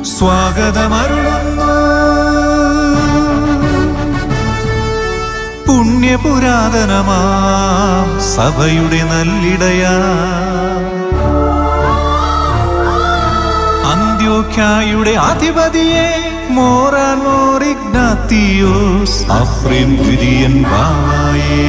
സ്വാഗതമരുളുന്നു പുണ്യപുരാതനമാം സഭയുടെ നല്ലിടയാ അന്ത്യോഖ്യായുടെ അധിപതിയെ മോറാൻ മോറിഗ്നാത്തിയോസ് അഫ്രീം കുര്യൻ ബാവായേ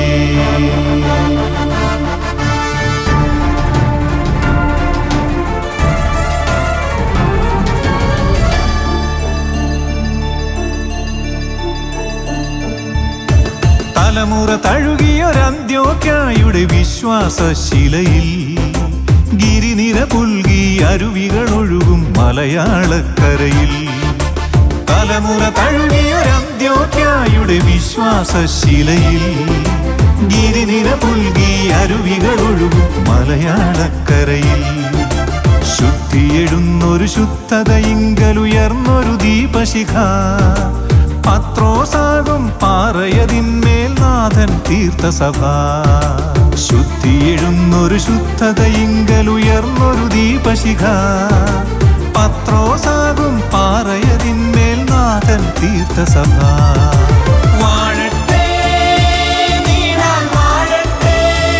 തലമുറ തഴുകിയൊരന്ത്യോക്കായുടെ വിശ്വാസശിലയിൽ ഗിരിനിര പുൽകി അരുവികൾ ഒഴുകും മലയാളക്കരയിൽ തലമുറ തഴുകിയൊരന്ത്യോക്കായുടെ വിശ്വാസശിലയിൽ ഗിരിനിര പുൽകി അരുവികൾ ഒഴുകും മലയാളക്കരയിൽ ശുദ്ധിയെഴുന്നൊരു ശുദ്ധതയിങ്കലുയർന്നൊരു ദീപശിഖ പത്രോസാകും പാറയതിന്മേൽ നാഥൻ തീർത്ഥസഭ ശുദ്ധിയെഴുന്നൊരു ശുദ്ധതയിങ്കലുയർന്നൊരു ദീപശിഖ പത്രോസാകും പാറയതിന്മേൽ നാഥൻ തീർത്ഥസഭ വാഴട്ടെ നീണാൽ വാഴട്ടെ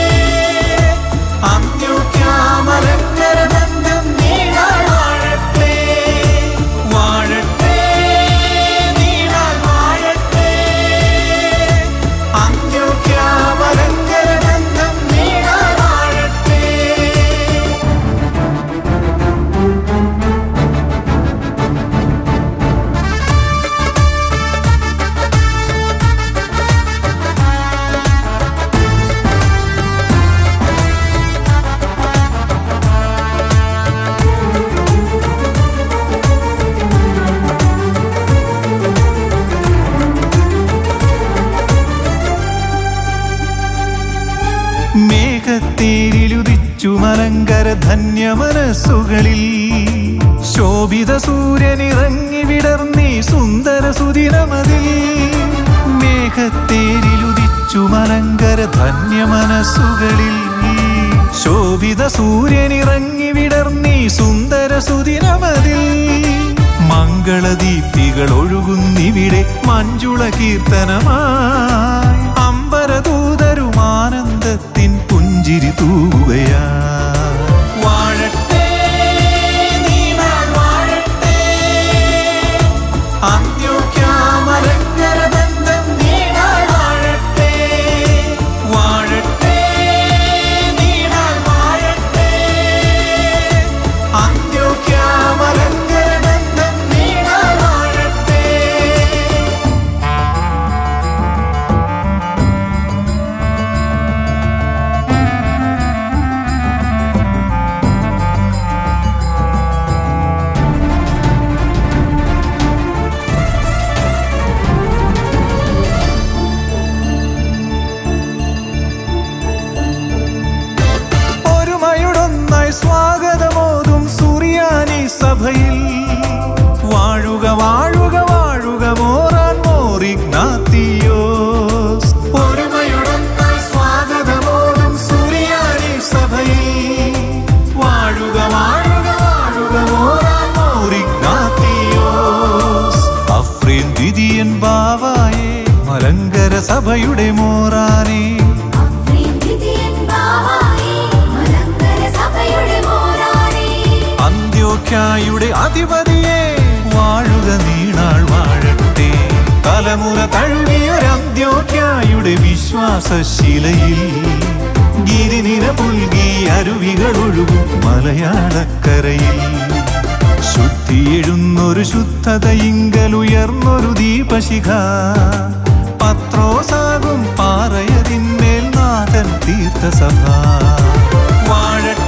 അന്ത്യോക്യാമലങ്കരബന്ധം നീണാൾ വാഴട്ടെ വാഴട്ടെ നീണാൾ വാഴട്ടെ അന്ത്യോക്യാമലങ്കരബന്ധം നീണാൾ വാഴട്ടെ മേഘത്തേരിലുദിച്ചു മലങ്കര ധന്യമനസ്സുകളിൽ ശോഭിത സൂര്യനിറങ്ങി വിടർന്നീ സുന്ദര സുദിനമതിൽ മേഘത്തേരിലുദിച്ചു മലങ്കര ധന്യമനസ്സുകളിൽ ശോഭിത സൂര്യനിറങ്ങി വിടർന്നീ സുന്ദര സുദിനമതിൽ മംഗളദീപ്തികൾ ഒഴുകുന്നിവിടെ മഞ്ജുള കീർത്തനമായി അമ്പരദൂതരും ആനന്ദത്തിൻ പുഞ്ചിരി തൂവുകയാ വാഴട്ടെ നീണാൾ വാഴട്ടെ അന്ത്യോക്യാമലങ്കരബന്ധം നീണാൾ വാഴട്ടെ വാഴട്ടെ നീണാൾ വാഴട്ടെ അന്ത്യോക്യാമലങ്കരബന്ധം നീണാൾ വാഴട്ടെ ഒരുമയുടൊന്നായി സ്വാഗതമോതും സുറിയാനി സഭയിൽ വാഴുക വാഴുക വാഴുക മോറാൻ മോറിഗ്നാത്തിയോസ് ഒരുമയുടൊന്നായി സ്വാഗതമോതും സുറിയാനി സഭയിൽ വാഴുക വാഴുക വാഴുക മോറാൻ മോറിഗ്നാത്തിയോസ് അഫ്രീൻ ദ്വിതീയൻ ബാവായേ മലങ്കര സഭയുടെ മോറാനേ അഫ്രീദിതിയൻ ബാവായേ മലങ്കര സഭയുടെ മോറാനേ അന്ത്യോഖ്യായുടെ അധിപതിയെ വാഴുക നീണാൾ വാഴട്ടെ തലമുറ തഴുകിയൊരന്ത്യോഖ്യായുടെ വിശ്വാസശിലയിൽ ഗിരിനിര പുൽകി അരുവികൾ ഒഴുകും മലയാളക്കരയിൽ ശുദ്ധിയെഴുന്നൊരു ശുദ്ധതയിങ്കലുയർന്നൊരു ദീപശിഖ പത്രോസാകും പാറയതിന്മേൽ നാഥൻ തീർത്ഥസഭ വാഴട്ടെ